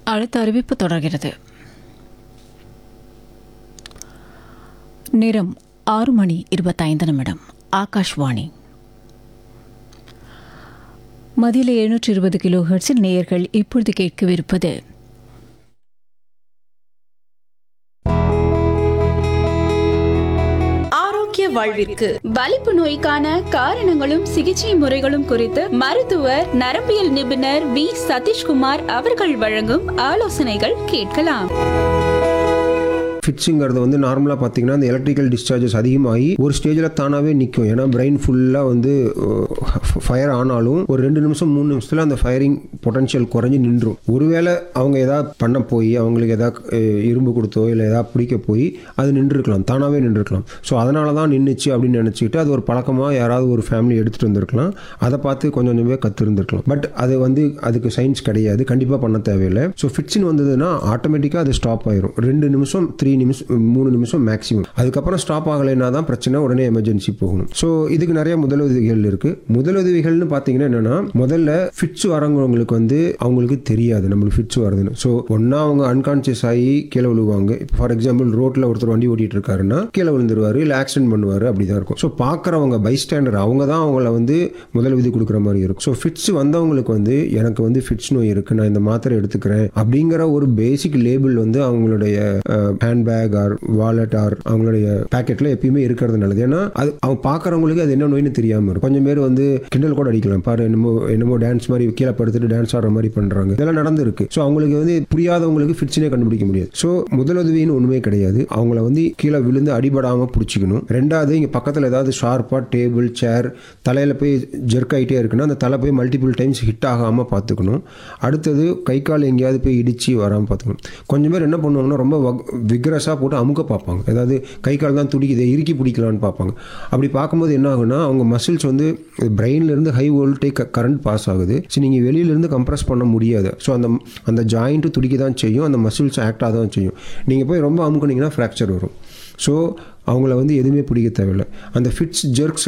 அடுத்த அறிவிப்பு தொடர்கிறது நேரம் ஆறு மணி இருபத்தைந்து நிமிடம் ஆகாஷ்வாணி மதியில் எழுநூற்றி இருபது கிலோ ஹெர்ட்ஸில் நேயர்கள் இப்பொழுது கேட்கவிருப்பது ஆரோக்கிய வாழ்விற்கு வலிப்பு நோய்க்கான காரணங்களும் சிகிச்சை முறைகளும் குறித்து மருத்துவர் நரம்பியல் நிபுணர் வி சதீஷ்குமார் அவர்கள் வழங்கும் ஆலோசனைகள் கேட்கலாம் ஃபிட்ஸுங்கிறது வந்து நார்மலாக பார்த்தீங்கன்னா அந்த எலக்ட்ரிக்கல் டிஸ்சார்ஜஸ் அதிகமாகி ஒரு ஸ்டேஜில் தானாகவே நிற்கும் ஏன்னா பிரெயின் ஃபுல்லாக வந்து ஃபயர் ஆனாலும் ஒரு ரெண்டு நிமிஷம் மூணு நிமிஷத்தில் அந்த ஃபயரிங் பொட்டன்ஷியல் குறைஞ்சி நின்றும் ஒருவேளை அவங்க எதாவது பண்ண போய் அவங்களுக்கு எதாவது அஹ், இரும்பு கொடுத்தோ இல்லை எதாவது பிடிக்க போய் அது நின்றுருக்கலாம் தானாகவே நின்றுருக்கலாம் ஸோ அதனால தான் நின்றுச்சு அப்படின்னு நினச்சிக்கிட்டு அது ஒரு பழக்கமாக யாராவது ஒரு ஃபேமிலி எடுத்துகிட்டு வந்திருக்கலாம் அதை பார்த்து கொஞ்சம் கொஞ்சமே கற்றுருந்துருக்கலாம் பட் அது வந்து அதுக்கு சயின்ஸ் கிடையாது கண்டிப்பாக பண்ண தேவையில்லை ஸோ ஃபிட்ஸின் வந்ததுன்னா ஆட்டோமேட்டிக்காக அது ஸ்டாப் ஆயிரும் ரெண்டு நிமிஷம் த்ரீ நிமிஷம் மூணு நிமிஷம் மேக்ஸிமம் அதுக்கப்புறம் ஸ்டாப் ஆகலைன்னா தான் பிரச்சனை உடனே எமர்ஜென்சி போகணும் ஸோ இதுக்கு நிறைய முதலுதவிகள் இருக்கு முதலுதவிகள்னு பார்த்தீங்கன்னா என்னன்னா முதல்ல ஃபிட்ஸ் வரவங்களுக்கு வந்து அவங்களுக்கு தெரியாது நம்மளுக்கு ஃபிட்ஸ் வருதுன்னு ஸோ ஒன்றா அவங்க அன்கான்சியஸ் ஆகி கீழே விழுவாங்க இப்போ ஃபார் எக்ஸாம்பிள் ரோட்டில் ஒருத்தர் வண்டி ஓட்டிட்டு இருக்காருன்னா கீழே விழுந்துருவாரு இல்லை ஆக்சிடென்ட் பண்ணுவார் அப்படி தான் இருக்கும் ஸோ பார்க்குறவங்க பைஸ்டாண்டர் அவங்க தான் அவங்கள வந்து முதலுதவி கொடுக்குற மாதிரி இருக்கும் ஸோ ஃபிட்ஸ் வந்தவங்களுக்கு வந்து எனக்கு வந்து ஃபிட்ஸ் நோய் இருக்கு நான் இந்த மாத்திரை எடுத்துக்கிறேன் அப்படிங்கிற ஒரு பேசிக் லேபிள் வந்து அவங்களுடைய ஹேண்ட்பேக் ஆர் வாலெட் ஆர் அவங்களுடைய பேக்கெட்டில் எப்பயுமே இருக்கிறது நல்லது ஏன்னா அது அவங்க பார்க்குறவங்களுக்கு அது என்ன நோய்னு தெரியாமல் இருக்கும் கொஞ்சம் பேர் வந்து கிண்டல் கூட அடிக்கலாம் பாரு என்னமோ என்னமோ டான்ஸ் மாதிரி கீழே படுத்துட்டு டான்ஸ் ஆடுற மாதிரி பண்ணுறாங்க இதெல்லாம் நடந்திருக்கு ஸோ அவங்களுக்கு வந்து புரியாதவங்களுக்கு ஃபிட்ஸ்னே கண்டுபிடிக்க முடியாது ஸோ முதலுதவின்னு ஒன்றுமே கிடையாது அவங்கள வந்து கீழே விழுந்து அடிபடாமல் பிடிச்சிக்கணும் ரெண்டாவது இங்கே பக்கத்தில் ஏதாவது ஷார்ப்பாக டேபிள் சேர் தலையில் போய் ஜெர்க் ஆகிட்டே இருக்குன்னா அந்த தலை போய் மல்டிபிள் டைம்ஸ் ஹிட் ஆகாமல் பார்த்துக்கணும் அடுத்தது கை கால் எங்கேயாவது போய் இடித்து வராமல் பார்த்துக்கணும் கொஞ்சம் பேர் என்ன பண்ணுவாங்கன்னா ரொம்ப விக்ரஸாக போட்டு அமுக்க பார்ப்பாங்க ஏதாவது கை கால் தான் துடிக்குது இறுக்கி பிடிக்கலான்னு பார்ப்பாங்க அப்படி பார்க்கும்போது என்ன ஆகுனா அவங்க மசில்ஸ் வந்து பிரெயின்லேருந்து ஹை வோல்டேஜ் கரண்ட் பாஸ் ஆகுது ஸோ நீங்கள் வெளியிலேருந்து கம்ப்ரஸ் பண்ண முடியாது ஸோ அந்த அந்த ஜாயிண்ட்டு துடிக்க தான் செய்யும் அந்த மசில்ஸ் ஆக்டாக தான் செய்யும் நீங்கள் போய் ரொம்ப அமுக்குனீங்கன்னா ஃப்ராக்சர் வரும் ஸோ அவங்கள வந்து எதுவுமே பிடிக்க தேவையில்லை அந்த ஃபிட்ஸ் ஜெர்க்ஸ்